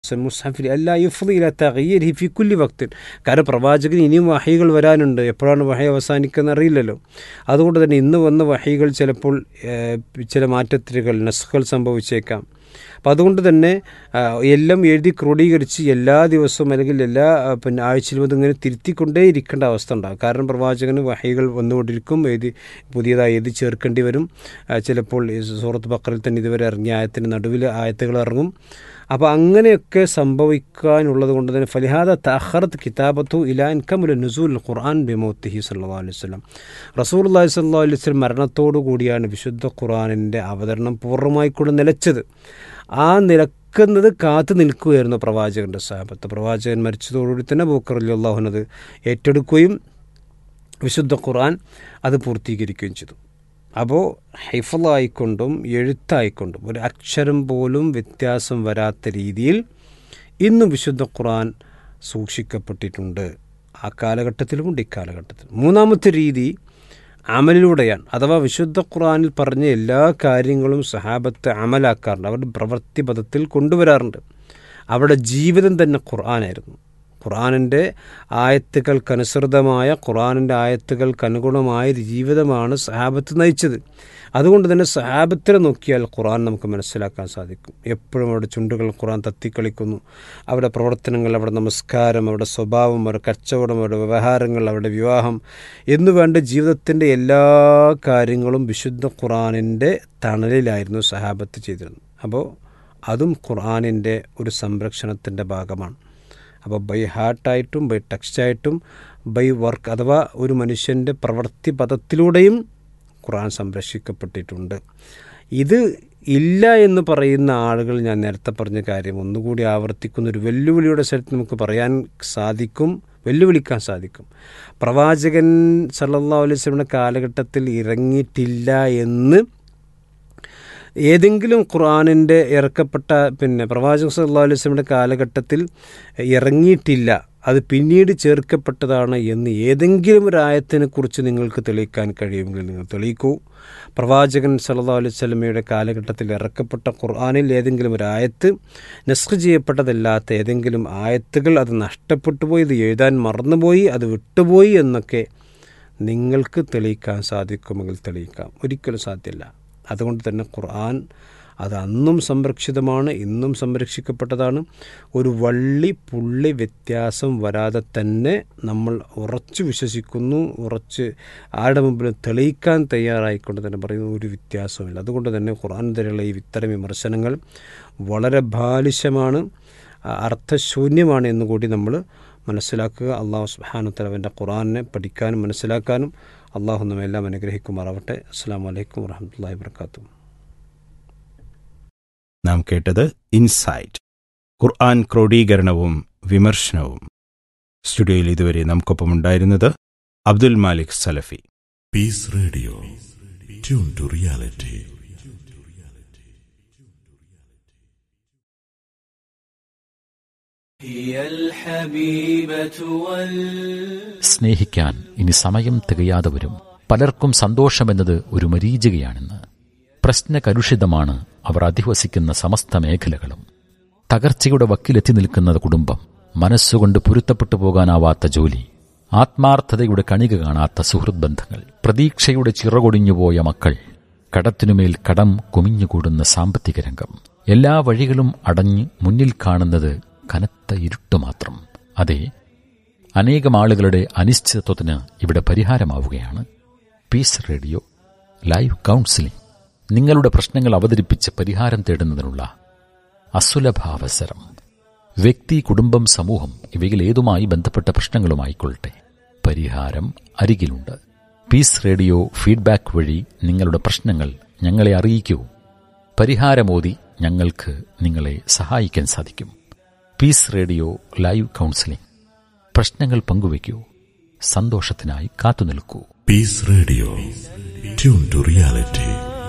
മുസ്ഹഫിൽ അല്ല യുഫ്ദില തഗയ്യർ ഫി കുല്ലി വക്തിൻ കാരണം പ്രവാചകന് ഇനിയും വഹൈകൾ വരാനുണ്ട് എപ്പോഴാണ് വഹൈ അവസാനിക്കുന്നത് അറിയില്ലല്ലോ അതുകൊണ്ട് തന്നെ ഇന്ന് വന്ന വഹൈകൾ ചിലപ്പോൾ ഏഹ്, ചില മാറ്റത്തിലുകൾ നസ്ഖൽ സംഭവിച്ചേക്കാം അപ്പം അതുകൊണ്ട് തന്നെ ആ, എല്ലാം എഴുതി ക്രോഡീകരിച്ച് എല്ലാ ദിവസവും അല്ലെങ്കിൽ എല്ലാ ആ, പിന്നെ ആഴ്ചയിലും അതിങ്ങനെ തിരുത്തിക്കൊണ്ടേ ഇരിക്കേണ്ട അവസ്ഥ ഉണ്ടാകും കാരണം പ്രവാചകന് വഹൈകൾ വന്നുകൊണ്ടിരിക്കും എഴുതി പുതിയതായി എഴുതി ചേർക്കേണ്ടി വരും ആ, ചിലപ്പോൾ ഈ സൂറത്ത് ബക്കറിൽ തന്നെ ഇതുവരെ ഇറങ്ങിയ ആയത്തിന് നടുവിൽ ആയത്തുകൾ ഇറങ്ങും അപ്പോൾ അങ്ങനെയൊക്കെ സംഭവിക്കാനുള്ളത് കൊണ്ട് തന്നെ ഫലിഹാദ തഹറത്ത് കിതാബത്തു ഇലാൻ കമുൽ നുസൂൽ ഖുർആൻ ബിമോത്തിഹി സല്ലാ അലൈഹി സ്വലം റസൂൽ അള്ളാഹി സല്ലാ അലൈഹി സ്വലം മരണത്തോടു കൂടിയാണ് വിശുദ്ധ ഖുർആനിൻ്റെ അവതരണം പൂർണ്ണമായി കൂടെ നിലച്ചത് ആ നിലക്കുന്നത് കാത്തു നിൽക്കുകയായിരുന്നു പ്രവാചകൻ്റെ സാഹബത്ത് പ്രവാചകൻ മരിച്ചതോടുകൂടി തന്നെ ബൂക്കർ അലി അള്ളാഹുനത് ഏറ്റെടുക്കുകയും വിശുദ്ധ ഖുർആൻ അത് പൂർത്തീകരിക്കുകയും ചെയ്തു അപ്പോൾ ഹൈഫലായിക്കൊണ്ടും എഴുത്തായിക്കൊണ്ടും ഒരു അക്ഷരം പോലും വ്യത്യാസം വരാത്ത രീതിയിൽ ഇന്നും വിശുദ്ധ ഖുർആൻ സൂക്ഷിക്കപ്പെട്ടിട്ടുണ്ട് ആ കാലഘട്ടത്തിലുമുണ്ട് ഇക്കാലഘട്ടത്തിലും മൂന്നാമത്തെ രീതി അമലിലൂടെയാണ് അഥവാ വിശുദ്ധ ഖുർആനിൽ പറഞ്ഞ എല്ലാ കാര്യങ്ങളും സഹാബത്ത് അമലാക്കാറുണ്ട് അവരുടെ പ്രവൃത്തി പദത്തിൽ കൊണ്ടുവരാറുണ്ട് അവരുടെ ജീവിതം തന്നെ ഖുർആനായിരുന്നു ഖുർആനിൻ്റെ ആയത്തുകൾക്കനുസൃതമായ ഖുർആനിൻ്റെ ആയത്തുകൾക്കനുഗുണമായ ഒരു ജീവിതമാണ് സഹാബത്ത് നയിച്ചത് അതുകൊണ്ട് തന്നെ സഹാബത്തിനെ നോക്കിയാൽ ഖുർആൻ നമുക്ക് മനസ്സിലാക്കാൻ സാധിക്കും എപ്പോഴും അവരുടെ ചുണ്ടുകൾ ഖുർആൻ തത്തിക്കളിക്കുന്നു അവരുടെ പ്രവർത്തനങ്ങൾ അവരുടെ നമസ്കാരം അവരുടെ സ്വഭാവം അവരുടെ കച്ചവടം അവരുടെ വ്യവഹാരങ്ങൾ അവരുടെ വിവാഹം എന്നു വേണ്ട ജീവിതത്തിൻ്റെ എല്ലാ കാര്യങ്ങളും വിശുദ്ധ ഖുർആനിൻ്റെ തണലിലായിരുന്നു സഹാബത്ത് ചെയ്തിരുന്നത് അപ്പോൾ അതും ഖുർആനിൻ്റെ ഒരു സംരക്ഷണത്തിൻ്റെ ഭാഗമാണ് അപ്പോൾ ബൈ ഹാർട്ടായിട്ടും ബൈ ടെക്സ്റ്റായിട്ടും ബൈ വർക്ക് അഥവാ ഒരു മനുഷ്യൻ്റെ പ്രവൃത്തി പദത്തിലൂടെയും ഖുർആൻ സംരക്ഷിക്കപ്പെട്ടിട്ടുണ്ട് ഇത് ഇല്ല എന്ന് പറയുന്ന ആളുകൾ ഞാൻ നേരത്തെ പറഞ്ഞ കാര്യം ഒന്നുകൂടി ആവർത്തിക്കുന്ന ഒരു വെല്ലുവിളിയുടെ സ്ഥലത്ത് നമുക്ക് പറയാൻ സാധിക്കും വെല്ലുവിളിക്കാൻ സാധിക്കും പ്രവാചകൻ സല്ലല്ലാഹു അലൈഹി വസല്ലമയുടെ കാലഘട്ടത്തിൽ ഇറങ്ങിയിട്ടില്ല എന്ന് ഏതെങ്കിലും ഖുർആാനിൻ്റെ ഇറക്കപ്പെട്ട പിന്നെ പ്രവാചക സല്ലല്ലാഹു അലൈഹി വസല്ലമയുടെ കാലഘട്ടത്തിൽ ഇറങ്ങിയിട്ടില്ല അത് പിന്നീട് ചേർക്കപ്പെട്ടതാണ് എന്ന് ഏതെങ്കിലും ഒരു ആയത്തിനെ കുറിച്ച് നിങ്ങൾക്ക് തെളിയിക്കാൻ കഴിയുമെങ്കിൽ നിങ്ങൾ തെളിയിക്കൂ പ്രവാചകൻ സല്ലല്ലാഹു അലൈഹി വസല്ലമയുടെ കാലഘട്ടത്തിൽ ഇറക്കപ്പെട്ട ഖുർആാനിൽ ഏതെങ്കിലും ഒരു ആയത്ത് നസ്ഖ് ചെയ്യപ്പെട്ടതല്ലാത്ത ഏതെങ്കിലും ആയത്തുകൾ അത് നഷ്ടപ്പെട്ടു പോയി ഇത് എഴുതാൻ മറന്നുപോയി അത് വിട്ടുപോയി എന്നൊക്കെ നിങ്ങൾക്ക് തെളിയിക്കാൻ സാധിക്കുമെങ്കിൽ തെളിയിക്കാം ഒരിക്കലും സാധ്യമല്ല അതുകൊണ്ട് തന്നെ ഖുർആൻ അത് അന്നും സംരക്ഷിതമാണ് ഇന്നും സംരക്ഷിക്കപ്പെട്ടതാണ് ഒരു വള്ളി പുള്ളി വ്യത്യാസം വരാതെ തന്നെ നമ്മൾ ഉറച്ചു വിശ്വസിക്കുന്നു ഉറച്ച് ആരുടെ മുമ്പിലും തെളിയിക്കാൻ തയ്യാറായിക്കൊണ്ട് തന്നെ പറയുന്ന ഒരു വ്യത്യാസമില്ല അതുകൊണ്ട് തന്നെ ഖുർആാനെതിരെയുള്ള ഈ ഇത്തരം വിമർശനങ്ങൾ വളരെ ബാലിശമാണ് അർത്ഥശൂന്യമാണ് എന്നുകൂടി നമ്മൾ മനസ്സിലാക്കുക അള്ളാഹു സുബാനുത്തലവൻ്റെ ഖുർആാനെ പഠിക്കാനും മനസ്സിലാക്കാനും അള്ളാഹു നമ്മെല്ലാം അനുഗ്രഹിക്കുമാറാവട്ടെ അസ്സാം വലൈക്കും വാഹമത്തല്ലാ വർക്കാത്തു നാം കേട്ടത് ഇൻസൈറ്റ് ഖുർആൻ ക്രോഡീകരണവും വിമർശനവും സ്റ്റുഡിയോയിൽ ഇതുവരെ നമുക്കൊപ്പമുണ്ടായിരുന്നത് അബ്ദുൽ മാലിക് സലഫി Peace Radio. Tune to reality. هي الحبيبة وال സ്നേഹിക്കാൻ ഇനി സമയം തികയാതെ വരും പലർക്കും സന്തോഷമെന്നത് ഒരു മരീചികയാണെന്ന് പ്രശ്നകലുഷിതമാണ് അവർ അധിവസിക്കുന്ന സമസ്ത മേഖലകളും തകർച്ചയുടെ വക്കിലെത്തി നിൽക്കുന്ന കുടുംബം മനസ്സുകൊണ്ട് പൊരുത്തപ്പെട്ടു പോകാനാവാത്ത ജോലി ആത്മാർത്ഥതയുടെ കണിക കാണാത്ത സുഹൃത് ബന്ധങ്ങൾ പ്രതീക്ഷയുടെ ചിറകൊടിഞ്ഞുപോയ മക്കൾ കടത്തിനുമേൽ കടം കുമിഞ്ഞുകൂടുന്ന സാമ്പത്തിക രംഗം എല്ലാ വഴികളും അടഞ്ഞ് മുന്നിൽ കാണുന്നത് കനത്ത ഇരുട്ട് മാത്രം അതെ അനേകം ആളുകളുടെ അനിശ്ചിതത്വത്തിന് ഇവിടെ പരിഹാരമാവുകയാണ് പീസ് റേഡിയോ ലൈവ് കൗൺസിലിംഗ് നിങ്ങളുടെ പ്രശ്നങ്ങൾ അവതരിപ്പിച്ച് പരിഹാരം തേടുന്നതിനുള്ള അസുലഭാവസരം വ്യക്തി കുടുംബം സമൂഹം ഇവയിൽ ഏതുമായി ബന്ധപ്പെട്ട പ്രശ്നങ്ങളുമായിക്കൊള്ളട്ടെ പരിഹാരം അരികിലുണ്ട് പീസ് റേഡിയോ ഫീഡ്ബാക്ക് വഴി നിങ്ങളുടെ പ്രശ്നങ്ങൾ ഞങ്ങളെ അറിയിക്കൂ പരിഹാരമോതി ഞങ്ങൾക്ക് നിങ്ങളെ സഹായിക്കാൻ സാധിക്കും പീസ് റേഡിയോ ലൈവ് കൗൺസിലിംഗ് പ്രശ്നങ്ങൾ പങ്കുവയ്ക്കൂ സന്തോഷത്തിനായി കാത്തുനിൽക്കൂ Peace Radio. Tune to reality.